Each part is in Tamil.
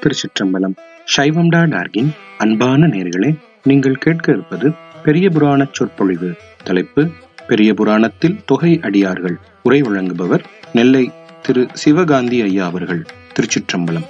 திருச்சிற்றம்பலம் சைவம் டா டார்கின் அன்பான நேர்களே நீங்கள் கேட்க இருப்பது பெரிய புராணச் சொற்பொழிவு தலைப்பு பெரிய புராணத்தில் தொகை அடியார்கள் உரை வழங்குபவர் நெல்லை திரு சிவகாந்தி ஐயா அவர்கள் திருச்சிற்றம்பலம்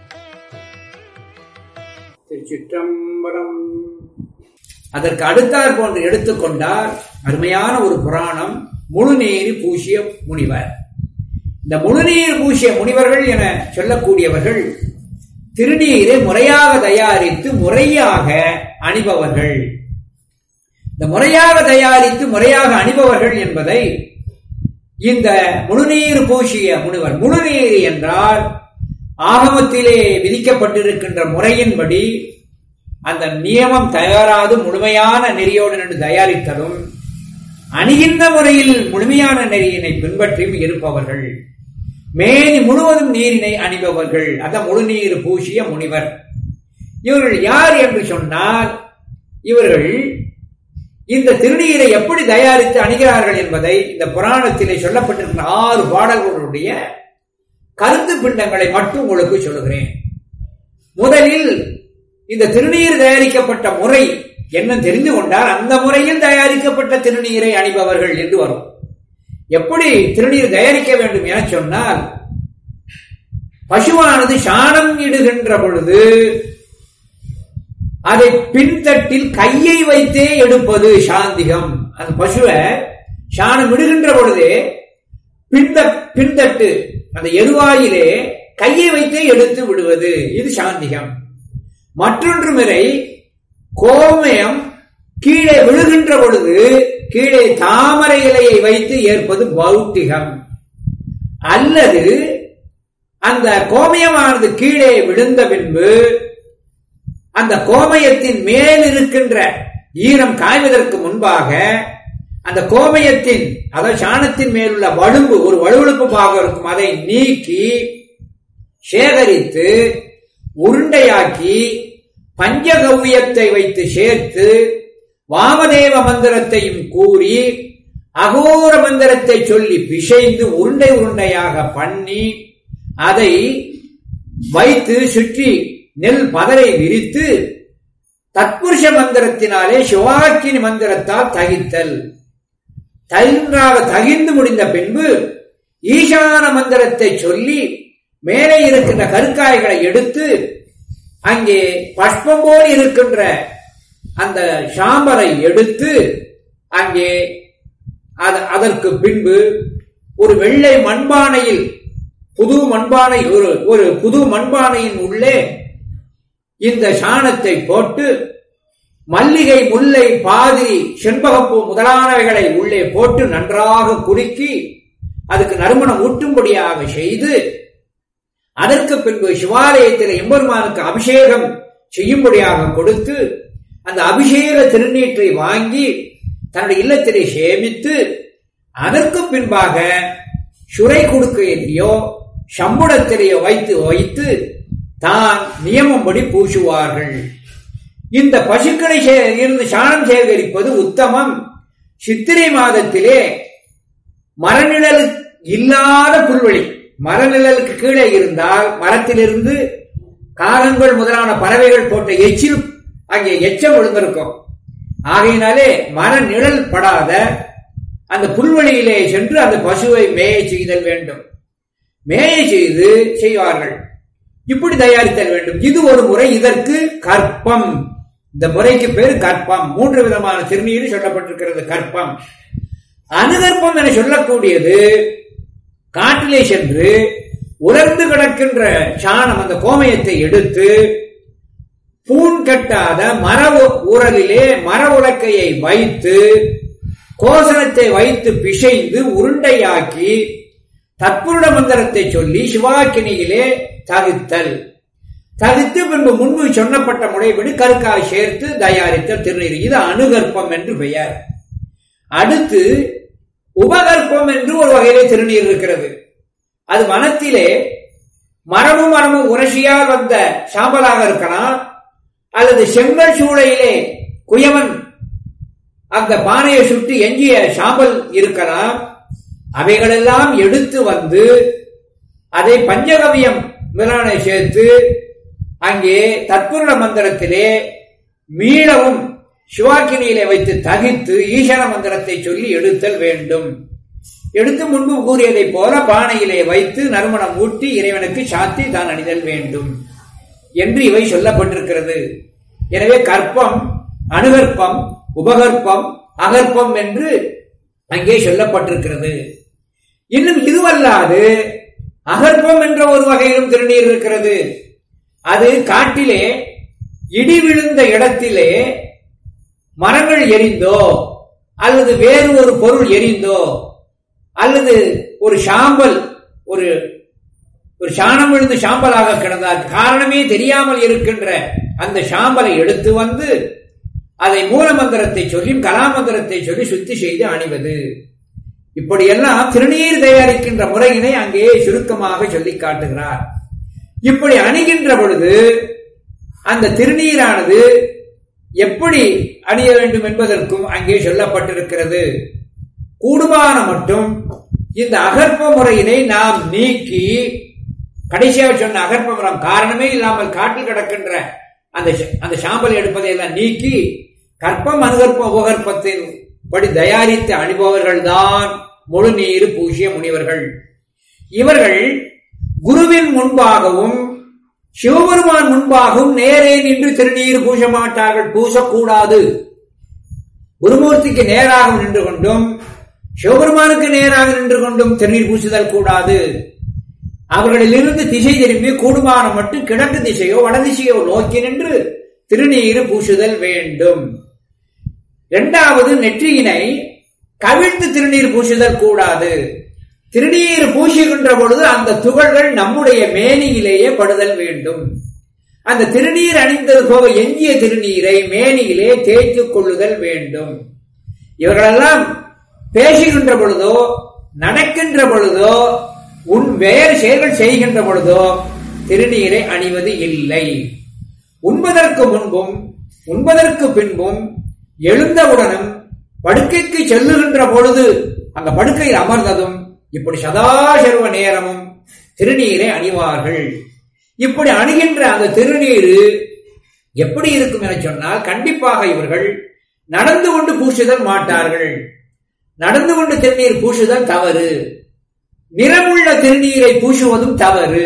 திருச்சிற்றம்பலம் அதற்கு அடுத்தாற் போன்று எடுத்துக்கொண்டார் அருமையான ஒரு புராணம் முழுநீர் பூசிய முனிவர் இந்த முழுநீர் பூசிய முனிவர்கள் என சொல்லக்கூடியவர்கள் திருநீரை முறையாக தயாரித்து முறையாக அணிபவர்கள் இந்த முறையாக தயாரித்து முறையாக அணிபவர்கள் என்பதை இந்த முழுநீர் பூசிய முனிவர் முழுநீர் என்றால் ஆகமத்திலே விதிக்கப்பட்டிருக்கின்ற முறையின்படி அந்த நியமம் தயாராது முழுமையான நெறியோடு நின்று தயாரித்தலும் அணிகின்ற முறையில் முழுமையான நெறியினை பின்பற்றியும் இருப்பவர்கள் மேனி முழுவதும் நீரினை அணிபவர்கள் அந்த முழுநீர் பூசிய முனிவர் இவர்கள் யார் என்று சொன்னால் இவர்கள் இந்த திருநீரை எப்படி தயாரித்து அணிகிறார்கள் என்பதை இந்த புராணத்திலே சொல்லப்பட்டிருக்கிற ஆறு பாடல்களுடைய கருத்து பிண்டங்களை மட்டும் உங்களுக்கு சொல்லுகிறேன் முதலில் இந்த திருநீர் தயாரிக்கப்பட்ட முறை என்ன தெரிந்து கொண்டால் அந்த முறையில் தயாரிக்கப்பட்ட திருநீரை அணிபவர்கள் என்று வரும் எப்படி திருநீர் தயாரிக்க வேண்டும் என சொன்னால் பசுவானது சாணம் இடுகின்ற பொழுது அதை பின்தட்டில் கையை வைத்தே எடுப்பது சாந்திகம் அந்த பசுவை சாணம் இடுகின்ற பொழுதே பின்த பின்தட்டு அந்த எருவாயிலே கையை வைத்தே எடுத்து விடுவது இது சாந்திகம் மற்றொன்று முறை கோமயம் கீழே விழுகின்ற பொழுது கீழே தாமரை இலையை வைத்து ஏற்பது பௌத்திகம் அல்லது அந்த கோமயமானது கீழே விழுந்த பின்பு அந்த கோமயத்தின் மேல் இருக்கின்ற ஈரம் காய்வதற்கு முன்பாக அந்த கோமயத்தின் அதாவது சாணத்தின் மேலுள்ள வலும்பு ஒரு வலுவழுப்பு பாகம் இருக்கும் அதை நீக்கி சேகரித்து உருண்டையாக்கி பஞ்சகவ்யத்தை வைத்து சேர்த்து வாமதேவ மந்திரத்தையும் கூறி அகோர மந்திரத்தை சொல்லி பிசைந்து உருண்டை உருண்டையாக பண்ணி அதை வைத்து சுற்றி நெல் பதரை விரித்து தத்புருஷ மந்திரத்தினாலே சிவாக்கினி மந்திரத்தால் தகித்தல் தகின்றாக தகிந்து முடிந்த பின்பு ஈசான மந்திரத்தை சொல்லி மேலே இருக்கின்ற கருக்காய்களை எடுத்து அங்கே பஷ்பம் போல் இருக்கின்ற அந்த சாம்பரை எடுத்து அங்கே அதற்கு பின்பு ஒரு வெள்ளை மண்பானையில் புது மண்பானை ஒரு ஒரு புது மண்பானையின் உள்ளே இந்த சாணத்தை போட்டு மல்லிகை முல்லை பாதி செண்பகப்பூ முதலானவைகளை உள்ளே போட்டு நன்றாக குறுக்கி அதுக்கு நறுமணம் ஊட்டும்படியாக செய்து அதற்கு பின்பு சிவாலயத்தில் எம்பெருமானுக்கு அபிஷேகம் செய்யும்படியாக கொடுத்து அந்த அபிஷேக திருநீற்றை வாங்கி தன்னுடைய இல்லத்திலே சேமித்து அதற்கு பின்பாக சுரை கொடுக்கையிலேயோ சம்புடத்திலேயோ வைத்து வைத்து தான் நியமப்படி பூசுவார்கள் இந்த பசுக்களை இருந்து சாணம் சேகரிப்பது உத்தமம் சித்திரை மாதத்திலே மரநிழல் இல்லாத புல்வெளி மரநிழலுக்கு கீழே இருந்தால் மரத்திலிருந்து காகங்கள் முதலான பறவைகள் போட்ட எச்சில் அங்கே எச்சம் விழுந்திருக்கும் ஆகையினாலே மர நிழல் படாத அந்த புல்வெளியிலே சென்று அந்த பசுவை மேய செய்தல் வேண்டும் மேய செய்து செய்வார்கள் இப்படி தயாரித்தல் வேண்டும் இது ஒரு முறை இதற்கு கற்பம் இந்த முறைக்கு பேர் கற்பம் மூன்று விதமான திருநீர் சொல்லப்பட்டிருக்கிறது கற்பம் அனுகற்பம் என சொல்லக்கூடியது காட்டிலே சென்று உலர்ந்து கிடக்கின்ற சாணம் அந்த கோமயத்தை எடுத்து பூன் கட்டாத மர ஊரலிலே மர உலக்கையை வைத்து கோசனத்தை வைத்து பிசைந்து உருண்டையாக்கி தற்புருட மந்திரத்தை சொல்லி சிவாக்கினியிலே தவித்தல் தவித்து பின்பு முன்பு சொன்னப்பட்ட முறைப்படி கருக்காய் சேர்த்து தயாரித்த திருநீர் இது அணுகற்பம் என்று பெயர் அடுத்து உபகற்பம் என்று ஒரு வகையிலே திருநீர் இருக்கிறது அது வனத்திலே மரமும் மரமும் உரசியால் வந்த சாம்பலாக இருக்கலாம் அல்லது செங்கல் சூளையிலே குயவன் அந்த பானையை சுட்டு எஞ்சிய சாம்பல் இருக்கலாம் அவைகளெல்லாம் எடுத்து வந்து அதை பஞ்சகவியம் முதலான சேர்த்து அங்கே தற்புருட மந்திரத்திலே மீளவும் சிவாக்கினியிலே வைத்து தகித்து ஈசன மந்திரத்தை சொல்லி எடுத்தல் வேண்டும் எடுத்து முன்பு கூறியதைப் போல பானையிலே வைத்து நறுமணம் ஊட்டி இறைவனுக்கு சாத்தி தான் அணிதல் வேண்டும் என்று இவை சொல்லப்பட்டிருக்கிறது எனவே கற்பம் அணுகற்பம் உபகற்பம் அகற்பம் என்று அங்கே சொல்லப்பட்டிருக்கிறது இன்னும் இதுவல்லாது அகற்பம் என்ற ஒரு வகையிலும் திருநீர் இருக்கிறது அது காட்டிலே இடி விழுந்த இடத்திலே மரங்கள் எரிந்தோ அல்லது வேறு ஒரு பொருள் எரிந்தோ அல்லது ஒரு சாம்பல் ஒரு ஒரு சாணம் விழுந்து சாம்பலாக கிடந்தால் காரணமே தெரியாமல் இருக்கின்ற அந்த சாம்பலை எடுத்து வந்து அதை மூலமந்திரத்தை சொல்லி கலாமந்திரத்தை சொல்லி சுத்தி செய்து அணிவது இப்படியெல்லாம் திருநீர் தயாரிக்கின்ற முறையினை அங்கே சுருக்கமாக சொல்லி காட்டுகிறார் இப்படி அணிகின்ற பொழுது அந்த திருநீரானது எப்படி அணிய வேண்டும் என்பதற்கும் அங்கே சொல்லப்பட்டிருக்கிறது கூடுமான மட்டும் இந்த அகற்ப முறையினை நாம் நீக்கி கடைசியாக சொன்ன அகற்ப முறம் காரணமே இல்லாமல் காட்டில் கிடக்கின்ற அந்த அந்த சாம்பல் எடுப்பதை எல்லாம் நீக்கி கற்பம் அனுகற்பம் உபகற்பத்தின் படி தயாரித்து அணிபவர்கள் தான் முழு நீர் பூசிய முனிவர்கள் இவர்கள் குருவின் முன்பாகவும் சிவபெருமான் முன்பாகவும் நேரே நின்று திருநீர் பூச மாட்டார்கள் பூசக்கூடாது குருமூர்த்திக்கு நேராக நின்று கொண்டும் சிவபெருமானுக்கு நேராக நின்று கொண்டும் திருநீர் பூசுதல் கூடாது அவர்களிலிருந்து திசை திரும்பி கூடுமான மட்டும் கிழக்கு திசையோ வடதிசையோ நோக்கி நின்று திருநீர் பூசுதல் வேண்டும் இரண்டாவது நெற்றியினை கவிழ்ந்து திருநீர் பூசுதல் கூடாது திருநீர் பூசுகின்ற பொழுது அந்த துகள்கள் நம்முடைய மேனியிலேயே படுதல் வேண்டும் அந்த திருநீர் அணிந்தது போக எஞ்சிய திருநீரை மேனியிலே தேய்த்துக் கொள்ளுதல் வேண்டும் இவர்களெல்லாம் பேசுகின்ற பொழுதோ நடக்கின்ற பொழுதோ உன் வேறு செயல்கள் செய்கின்ற பொழுதோ திருநீரை அணிவது இல்லை உண்பதற்கு முன்பும் உண்பதற்கு பின்பும் எழுந்தவுடனும் படுக்கைக்கு செல்லுகின்ற பொழுது அந்த படுக்கையில் அமர்ந்ததும் இப்படி சதாசர்வ நேரமும் திருநீரை அணிவார்கள் இப்படி அணுகின்ற அந்த திருநீர் எப்படி இருக்கும் என சொன்னால் கண்டிப்பாக இவர்கள் நடந்து கொண்டு பூசுதல் மாட்டார்கள் நடந்து கொண்டு திருநீர் பூசுதல் தவறு நிறமுள்ள திருநீரை பூசுவதும் தவறு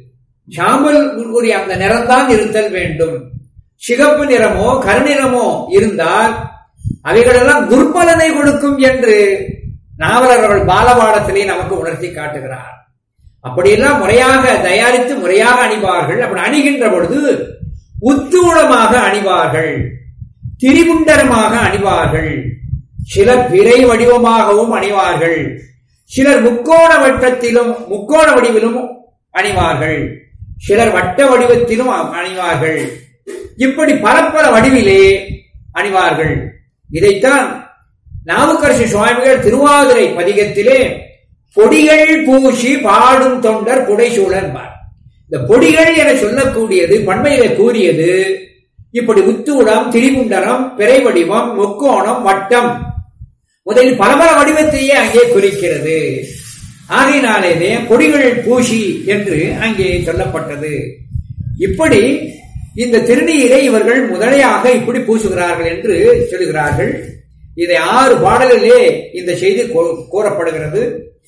சாம்பல் கூடிய அந்த நிறம்தான் இருத்தல் வேண்டும் சிகப்பு நிறமோ கருநிறமோ இருந்தால் அவைகளெல்லாம் துர்பலனை கொடுக்கும் என்று நாவலர் அவர்கள் பாலபாடத்திலே நமக்கு உணர்த்தி காட்டுகிறார் அப்படியெல்லாம் முறையாக தயாரித்து முறையாக அணிவார்கள் அப்படி அணிகின்ற பொழுது உத்தூளமாக அணிவார்கள் திரிகுண்டரமாக அணிவார்கள் சிலர் பிறை வடிவமாகவும் அணிவார்கள் சிலர் முக்கோண வட்டத்திலும் முக்கோண வடிவிலும் அணிவார்கள் சிலர் வட்ட வடிவத்திலும் அணிவார்கள் இப்படி பல பல வடிவிலே அணிவார்கள் இதைத்தான் நாவுக்கரசு சுவாமிகள் திருவாதிரை பதிகத்திலே பொடிகள் பூசி பாடும் தொண்டர் புடைசூழன்பார் இந்த பொடிகள் என சொல்லக்கூடியது பண்மையில கூறியது இப்படி உத்தூடம் திரிகுண்டரம் பிறை வடிவம் முக்கோணம் வட்டம் முதலில் பல பல வடிவத்தையே அங்கே குறிக்கிறது ஆகையினாலேயே பொடிகள் பூசி என்று அங்கே சொல்லப்பட்டது இப்படி இந்த திருநீரை இவர்கள் முதலையாக இப்படி பூசுகிறார்கள் என்று சொல்கிறார்கள் இதை ஆறு பாடலிலே இந்த செய்தி கூறப்படுகிறது